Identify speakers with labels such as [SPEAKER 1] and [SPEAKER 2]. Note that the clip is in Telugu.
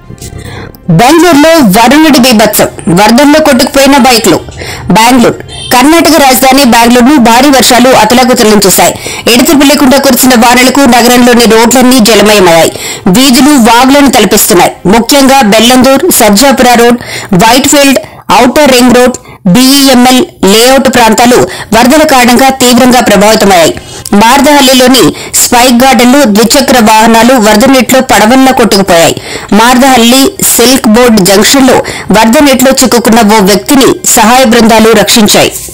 [SPEAKER 1] బెంగళూరులో వరుణుడి బీభత్సం వరదల్లో కొట్టుకుపోయిన బైక్లు బెంగళూరు కర్ణాటక రాజధాని బెంగళూరును భారీ వర్షాలు అతలాకుతలం చేశాయి ఎడతెరిపి లేకుండా కురిసిన వానలకు నగరంలోని రోడ్లన్నీ జలమయమయ్యాయి వీధులు వాగులను తలపిస్తున్నాయి ముఖ్యంగా Bellandur Sarjapura road Whitefield outer ring road BEML layout ప్రాంతాలు వరదల కారణంగా తీవ్రంగా ప్రభావితమయ్యాయి మార్దహల్లిలోని స్పైక్ గార్డెన్లు ద్విచక్ర వాహనాలు వరద నీటిలో పడవల్లా కొట్టుకుపోయాయి మార్దహల్లి సిల్క్ బోర్డ్ జంక్షన్ లో వరద నీటిలో చిక్కుకున్న ఓ వ్యక్తిని సహాయ బృందాలు రక్షించాయి